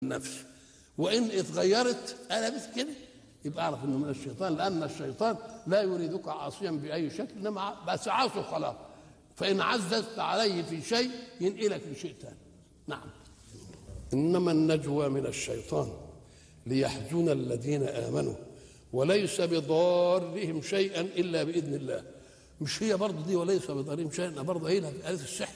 النفس وان اتغيرت قلبت كده يبقى اعرف انه من الشيطان لان الشيطان لا يريدك عاصيا باي شكل انما بس عاصي خلاص فان عززت عليه في شيء ينقلك لشيء ثاني نعم انما النجوى من الشيطان ليحزن الذين امنوا وليس بضارهم شيئا الا باذن الله مش هي برضه دي وليس بضارهم شيئا برضه هي آية السحر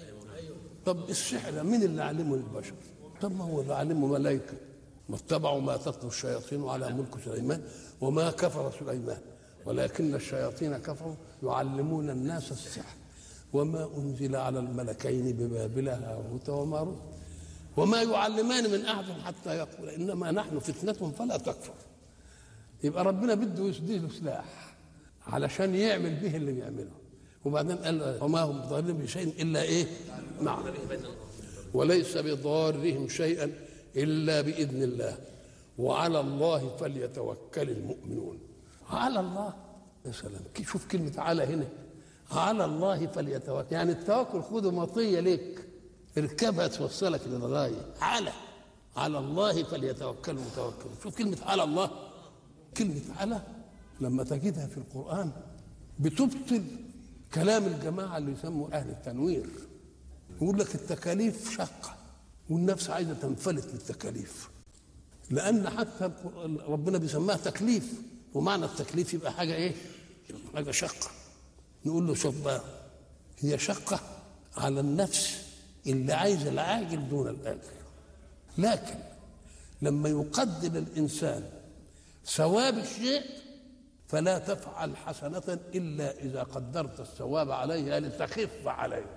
طب السحر مين اللي علمه للبشر؟ طب ما هو اللي علمه ملائكه ما اتبعوا ما تتلو الشياطين على ملك سليمان وما كفر سليمان ولكن الشياطين كفروا يعلمون الناس السحر وما انزل على الملكين ببابل هاروت وماروت وما يعلمان من احد حتى يقول انما نحن فتنه فلا تكفر يبقى ربنا بده يسديه سلاح علشان يعمل به اللي بيعمله وبعدين قال وما هم بضارين بشيء الا ايه؟ نعم وليس بضارهم شيئا الا باذن الله وعلى الله فليتوكل المؤمنون على الله يا سلام شوف كلمه على هنا على الله فليتوكل يعني التوكل خده مطيه لك اركبها توصلك للغايه على على الله فليتوكل المتوكل شوف كلمه على الله كلمه على لما تجدها في القران بتبطل كلام الجماعه اللي يسموا اهل التنوير يقول لك التكاليف شاقه والنفس عايزه تنفلت من التكاليف لان حتى ربنا بيسماها تكليف ومعنى التكليف يبقى حاجه ايه؟ حاجه شقه نقول له شوف بقى هي شقه على النفس اللي عايزه العاجل دون الاجل لكن لما يقدم الانسان ثواب الشيء فلا تفعل حسنة إلا إذا قدرت الثواب عليها لتخف عليك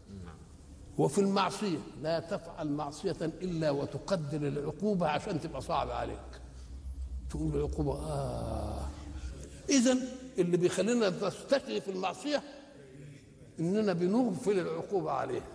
وفي المعصية لا تفعل معصية إلا وتقدر العقوبة عشان تبقى صعبة عليك تقول العقوبة آه إذا اللي بيخلينا نستشري في المعصية إننا بنغفل العقوبة عليها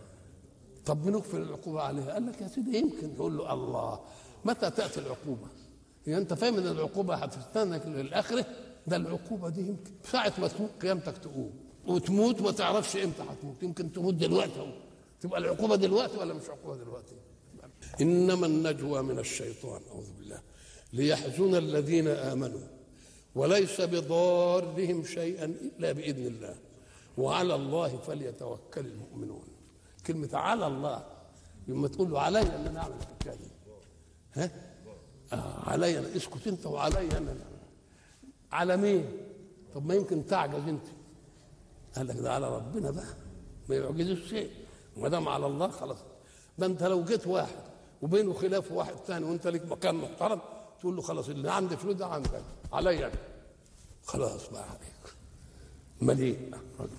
طب بنغفل العقوبة عليها قال لك يا سيدي يمكن تقول له الله متى تأتي العقوبة هي أنت فاهم إن العقوبة هتستنى للآخرة ده العقوبة دي يمكن ساعة ما تموت قيامتك تقوم وتموت ما تعرفش امتى هتموت يمكن تموت دلوقتي اهو تبقى العقوبة دلوقتي ولا مش عقوبة دلوقتي إنما النجوى من الشيطان أعوذ بالله ليحزن الذين آمنوا وليس بضارهم شيئا إلا بإذن الله وعلى الله فليتوكل المؤمنون كلمة على الله لما تقول له علي أن أنا أعمل الحكاية دي ها آه علي أنا اسكت أنت وعلي أنا نعمل. على مين؟ طب ما يمكن تعجز أنت قال لك ده على ربنا بقى ما يعجزش شيء وما دام على الله خلاص ده انت لو جيت واحد وبينه خلاف واحد ثاني وانت ليك مكان محترم تقول له خلاص اللي عندي فلوس ده عندك عليا خلاص بقى عليك مليء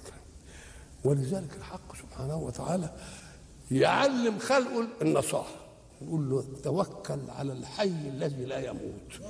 ولذلك الحق سبحانه وتعالى يعلم خلقه النصاحه يقول له توكل على الحي الذي لا يموت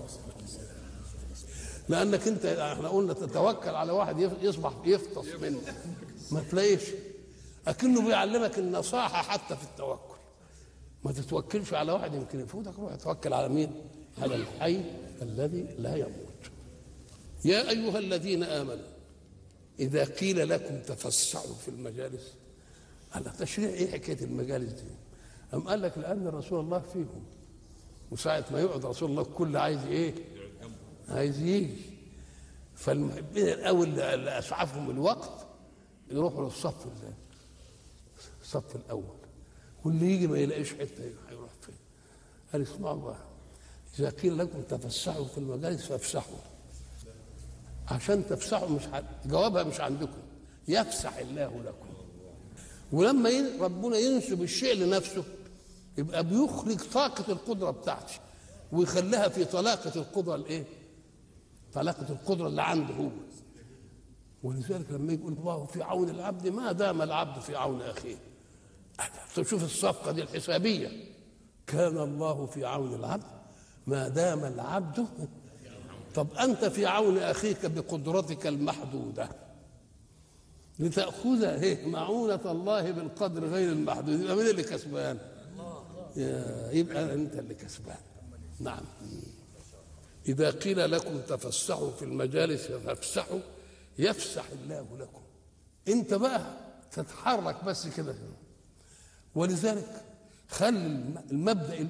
لانك انت احنا قلنا تتوكل على واحد يصبح يفطس منه ما تلاقيش اكنه بيعلمك النصاحه حتى في التوكل ما تتوكلش على واحد يمكن يفوتك روح توكل على مين على الحي الذي لا يموت يا ايها الذين امنوا اذا قيل لكم تفسحوا في المجالس على تشريع ايه حكايه المجالس دي أم قال لك لأن رسول الله فيهم وساعة ما يقعد رسول الله الكل عايز إيه؟ عايز يجي فالمحبين الأول اللي أسعفهم الوقت يروحوا للصف ازاي؟ الصف الأول واللي يجي ما يلاقيش حتة هيروح فين؟ قال اسمعوا بقى إذا قيل لكم تفسحوا في المجالس فافسحوا عشان تفسحوا مش حد. جوابها مش عندكم يفسح الله لكم ولما ربنا ينسب الشيء لنفسه يبقى بيخرج طاقة القدرة بتاعتي ويخليها في طلاقة القدرة الايه؟ طلاقة القدرة اللي عنده هو ولذلك لما يقول الله في عون العبد ما دام العبد في عون أخيه شوف الصفقة دي الحسابية كان الله في عون العبد ما دام العبد طب أنت في عون أخيك بقدرتك المحدودة لتأخذ هي معونة الله بالقدر غير المحدود يبقى مين اللي كسبان؟ يبقى أنت اللي كسبان نعم إذا قيل لكم تفسحوا في المجالس فافسحوا يفسح الله لكم أنت بقى تتحرك بس كده ولذلك خلي المبدأ